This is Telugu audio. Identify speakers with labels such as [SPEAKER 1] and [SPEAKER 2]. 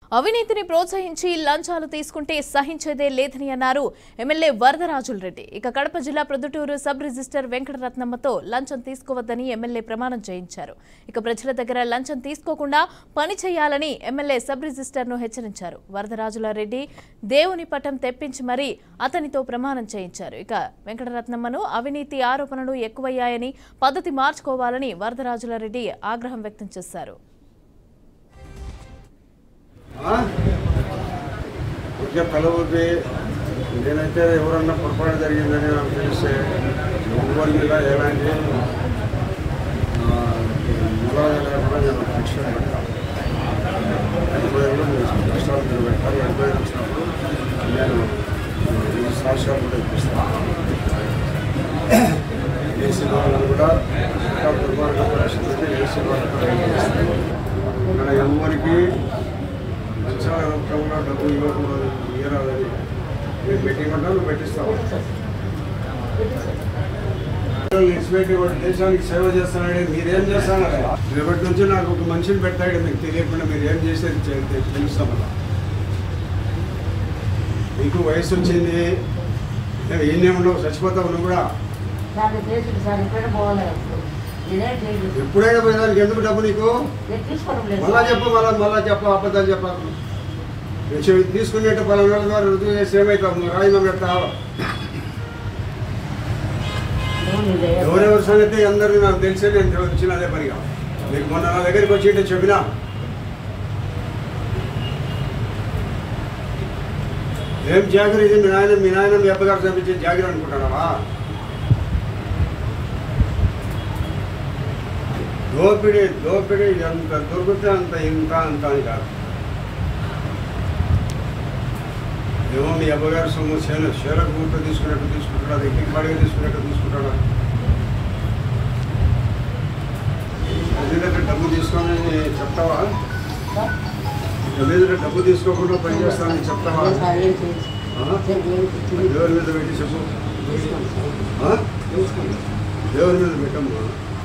[SPEAKER 1] అవినీతిని ప్రోత్సహించి లంచాలు తీసుకుంటే సహించేదే లేదని అన్నారు ఎమ్మెల్యే వరదరాజుల రెడ్డి ఇక కడప జిల్లా ప్రొద్దుటూరు సబ్ రిజిస్టర్ వెంకటరత్నమ్మతో లంచం తీసుకోవద్దని ఎమ్మెల్యే ప్రమాణం చేయించారు ఇక ప్రజల దగ్గర లంచం తీసుకోకుండా పని చేయాలని ఎమ్మెల్యే సబ్ రిజిస్టర్ను హెచ్చరించారు వరదరాజుల రెడ్డి దేవుని పటం తెప్పించి మరీ అతనితో ప్రమాణం చేయించారు ఇక వెంకటరత్నమ్మను అవినీతి ఆరోపణలు ఎక్కువయ్యాయని పద్ధతి మార్చుకోవాలని వరదరాజుల రెడ్డి ఆగ్రహం వ్యక్తం చేశారు
[SPEAKER 2] ఒకే తల ఊపి నేనైతే ఎవరన్నా పొరపాటు జరిగిందని నాకు తెలిస్తే ఎవరి మీద ఎలాంటి ఆ, వివాదం లేకుండా నేను శిక్షణ పెడతాను ఎంక్వైరీలో నేను కష్టాలు నిలబెడతాను ఎంక్వైరీ వచ్చినప్పుడు నేను ఈ సాక్ష్యాలు కూడా ఇప్పిస్తాను ఏసీ వాళ్ళని కూడా ఇంకా దుర్మార్గ పరిస్థితి ఏసీ వాళ్ళని కూడా ఇప్పిస్తాను ఇక్కడ ఎవరికి లంచాల రూపంలో డబ్బు ఇవ్వకూడదు ఇవ్వరాదని నేను పెట్టిమంటా నువ్వు పెట్టిస్తావు ఇన్స్పెక్టర్ వాడు దేశానికి సేవ చేస్తున్నాడు మీరేం చేస్తాను రేపటి నుంచి నాకు ఒక మనిషిని పెడతాడు మీకు తెలియకుండా మీరు ఏం చేసేది చే- తెలుస్తాం అలా నీకు వయసు వచ్చింది ఎన్నే ఉండవు చచ్చిపోతావు నువ్వు కూడా
[SPEAKER 3] సార్ చేసింది సార్ ఇక్కడ పోలేదు నేనేం చేయలేదు
[SPEAKER 2] ఎప్పుడైనా పోయేదానికి ఎందుకు డబ్బు నీకు
[SPEAKER 3] నేను తీసుకోవడం లేదు
[SPEAKER 2] మళ్ళా చెప్పు మళ్ళా మళ్ళా చెప్పు అబద్ధాలు చెప్పాలి నేను చెవి- తీసుకునేట్టు పలానా ద్వారా రుజువు చేసి ఏమవుతావు నువ్వు రాజీనామా పెడతావు ఎవరెవరి సంగతి అందరినీ నాకు తెలిసే నేను వచ్చిన అదే పనిగా మీకు మొన్న నా దగ్గరికి వచ్చి ఇట్లా చెప్పినా ఏం జాగ్రత్త ఇది మీ నాయన మీ నాయన మీ అబ్బగారు చంపించే జాగ్రత్త అనుకుంటున్నావా దోపిడీ దోపిడీ ఎంత దొరికితే అంత ఇంత అంత అని కాదు ఏమో మీ అబ్బగారు సొమ్ము చేను షేరకు మూట తీసుకున్నట్టు తీసుకుంటాడు అది ఇంటికి పడిగా తీసుకున్నట్టు తీసుకుంటాడు అది దగ్గర డబ్బు తీసుకొని చెప్తావా మీద డబ్బు తీసుకోకుండా పని చేస్తానని చెప్తావా
[SPEAKER 3] సార్ ఏం చేయలేదు
[SPEAKER 2] ఆ?
[SPEAKER 3] సార్ ఏం చేయలేదు
[SPEAKER 2] దేవుని మీద పెట్టి చెప్పు
[SPEAKER 3] తీసుకోండి సార్
[SPEAKER 2] ఆ?
[SPEAKER 3] తీసుకోండి
[SPEAKER 2] దేవుని మీద పెట్టమ్మా